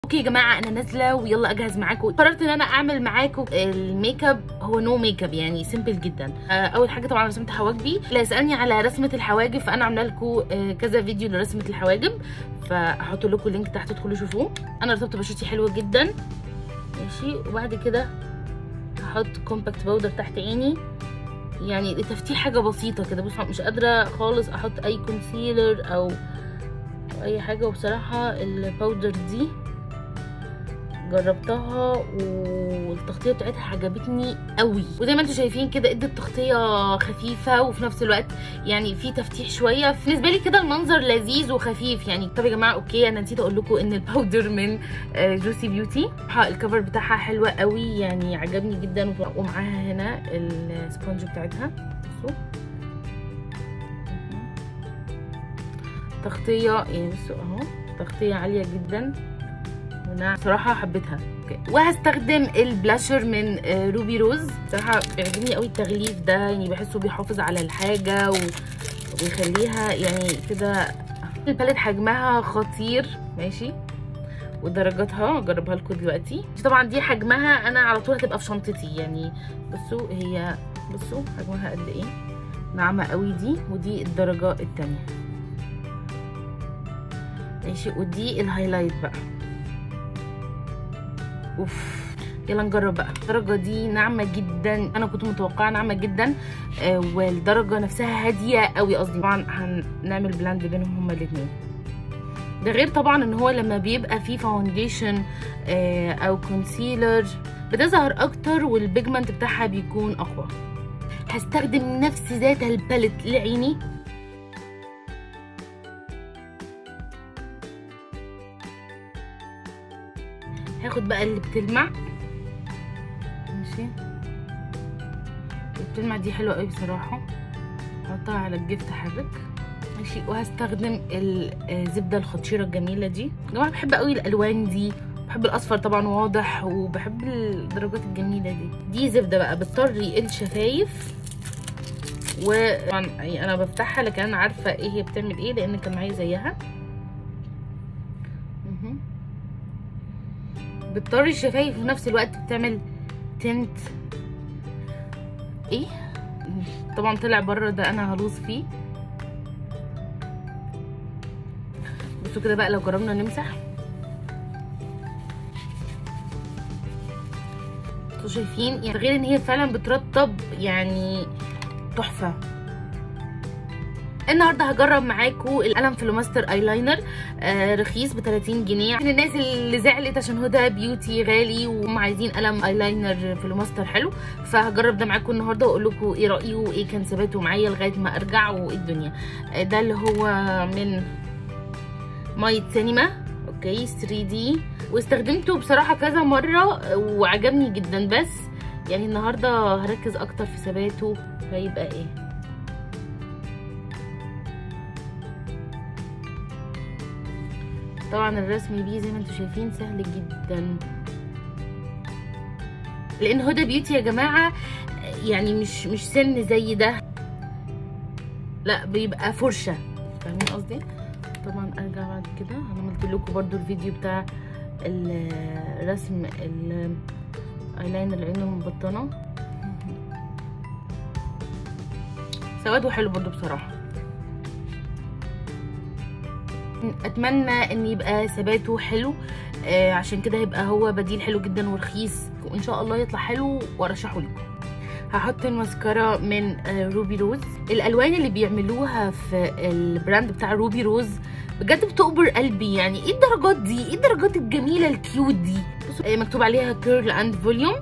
اوكي يا جماعه انا نازله ويلا اجهز معاكم قررت ان انا اعمل معاكم الميك اب هو نو ميك اب يعني سيمبل جدا آه، اول حاجه طبعا رسمت حواجبي اللي يسالني على رسمه الحواجب فانا عامله لكم آه، كذا فيديو لرسمه الحواجب فهحط لكم اللينك تحت تدخلوا شوفوه انا رسمت بشرتي حلوه جدا ماشي وبعد كده هحط كومباكت باودر تحت عيني يعني لتفتيح حاجه بسيطه كده بصوا مش قادره خالص احط اي كونسيلر او أو اي حاجه وبصراحه الباودر دي جربتها والتغطيه بتاعتها عجبتني قوي وزي ما انتم شايفين كده ادت تغطيه خفيفه وفي نفس الوقت يعني في تفتيح شويه بالنسبه لي كده المنظر لذيذ وخفيف يعني طب يا جماعه اوكي انا نسيت اقول لكم ان الباودر من جوسي بيوتي الكفر بتاعها حلوه قوي يعني عجبني جدا ومعاها هنا السبونج بتاعتها بصوا تغطيه يعني بصوا اهو تغطيه عاليه جدا وانا بصراحه حبيتها وهستخدم البلاشر من روبي روز بصراحه بيعجبني قوي التغليف ده يعني بحسه بيحافظ على الحاجه وبيخليها يعني كده الباليت حجمها خطير ماشي ودرجاتها اجربها لكم دلوقتي طبعا دي حجمها انا على طول هتبقى في شنطتي يعني بصوا هي بصوا حجمها قد ايه ناعمه قوي دي ودي الدرجه الثانيه ماشي ودي الهايلايت بقى اوف يلا نجرب بقى الدرجه دي ناعمه جدا انا كنت متوقعه ناعمه جدا آه والدرجه نفسها هاديه قوي قصدي طبعا هنعمل بلاند بينهم هما الاثنين ده غير طبعا ان هو لما بيبقى فيه فاونديشن آه او كونسيلر بتظهر اكتر والبيجمنت بتاعها بيكون اقوى هستخدم نفس ذات الباليت لعيني هاخد بقى اللي بتلمع ماشي اللي بتلمع دي حلوه قوي بصراحه احطها على الجفت احرك ماشي وهستخدم الزبده الخطيره الجميله دي يا جماعه بحب قوي الالوان دي بحب الاصفر طبعا واضح وبحب الدرجات الجميله دي دي زبده بقى بتطري الشفايف وطبعا انا بفتحها لكن انا عارفه ايه هي بتعمل ايه لان كان معايا زيها بتطري الشفايف وفي نفس الوقت بتعمل تنت ايه طبعا طلع بره ده انا هلوظ فيه بصوا كده بقى لو جربنا نمسح انتوا شايفين يعني غير ان هي فعلا بترطب يعني تحفه النهارده هجرب معاكم القلم فلوماستر ايلاينر آه رخيص ب 30 جنيه من الناس اللي زعلت عشان هدى بيوتي غالي وهم عايزين قلم ايلاينر فلوماستر حلو فهجرب ده معاكم النهارده واقول لكم ايه رايي وايه كان ثباته معايا لغايه ما ارجع وايه الدنيا آه ده اللي هو من مايت سينما اوكي 3 دي واستخدمته بصراحه كذا مره وعجبني جدا بس يعني النهارده هركز اكتر في ثباته فيبقى ايه طبعا الرسم بيه زي ما انتم شايفين سهل جدا لان هدى بيوتي يا جماعه يعني مش مش سن زي ده لا بيبقى فرشه فاهمين قصدي طبعا ارجع بعد كده انا عملت لكم برده الفيديو بتاع الرسم الايلاينر لانه مبطنه سواده حلو برده بصراحه اتمنى ان يبقى ثباته حلو آه عشان كده هيبقى هو بديل حلو جدا ورخيص وان شاء الله يطلع حلو وارشحه لكم هحط الماسكارا من آه روبي روز الالوان اللي بيعملوها في البراند بتاع روبي روز بجد بتقبر قلبي يعني ايه الدرجات دي ايه الدرجات الجميله الكيوت دي بصوا آه مكتوب عليها كيرل اند فوليوم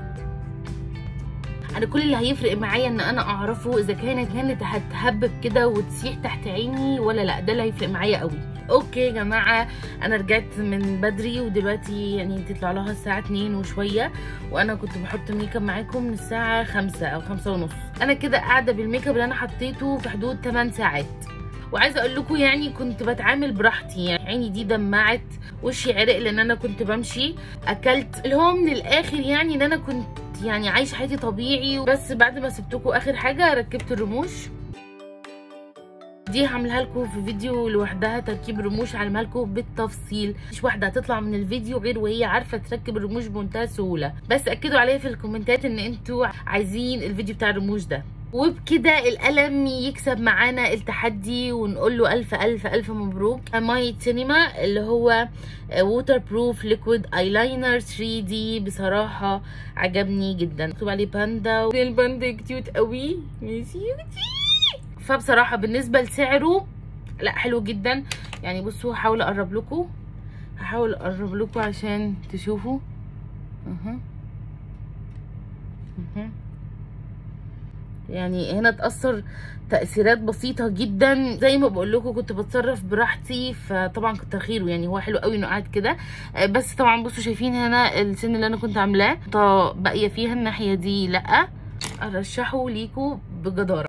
انا كل اللي هيفرق معايا ان انا اعرفه اذا كانت كانت هتهبب كده وتسيح تحت عيني ولا لا ده اللي هيفرق معايا قوي اوكي يا جماعه انا رجعت من بدري ودلوقتي يعني تطلع لها الساعه 2 وشويه وانا كنت بحط ميك اب معاكم من الساعه 5 او 5 ونص انا كده قاعده بالميك اب اللي انا حطيته في حدود 8 ساعات وعايزه اقول لكم يعني كنت بتعامل براحتي يعني عيني دي دمعت وشي عرق لان انا كنت بمشي اكلت اللي هو من الاخر يعني ان انا كنت يعني عايشه حياتي طبيعي بس بعد ما سبتكم اخر حاجه ركبت الرموش دي هعملها لكم في فيديو لوحدها تركيب رموش هعملها لكم بالتفصيل مش واحده هتطلع من الفيديو غير وهي عارفه تركب الرموش بمنتهى السهوله بس اكدوا عليا في الكومنتات ان انتوا عايزين الفيديو بتاع الرموش ده وبكده القلم يكسب معانا التحدي ونقول له الف الف الف مبروك ماي سينما اللي هو ووتر بروف ليكويد ايلاينر 3 دي بصراحه عجبني جدا مكتوب عليه باندا الباندا كيوت قوي فبصراحه بالنسبه لسعره لا حلو جدا يعني بصوا هحاول اقرب لكم هحاول اقرب لكم عشان تشوفوا اها اها يعني هنا اتأثر تأثيرات بسيطة جدا زي ما بقول لكم كنت بتصرف براحتي فطبعا كتر خيره يعني هو حلو قوي انه قاعد كده بس طبعا بصوا شايفين هنا السن اللي انا كنت عاملاه باقية فيها الناحية دي لا ارشحه ليكم بجدارة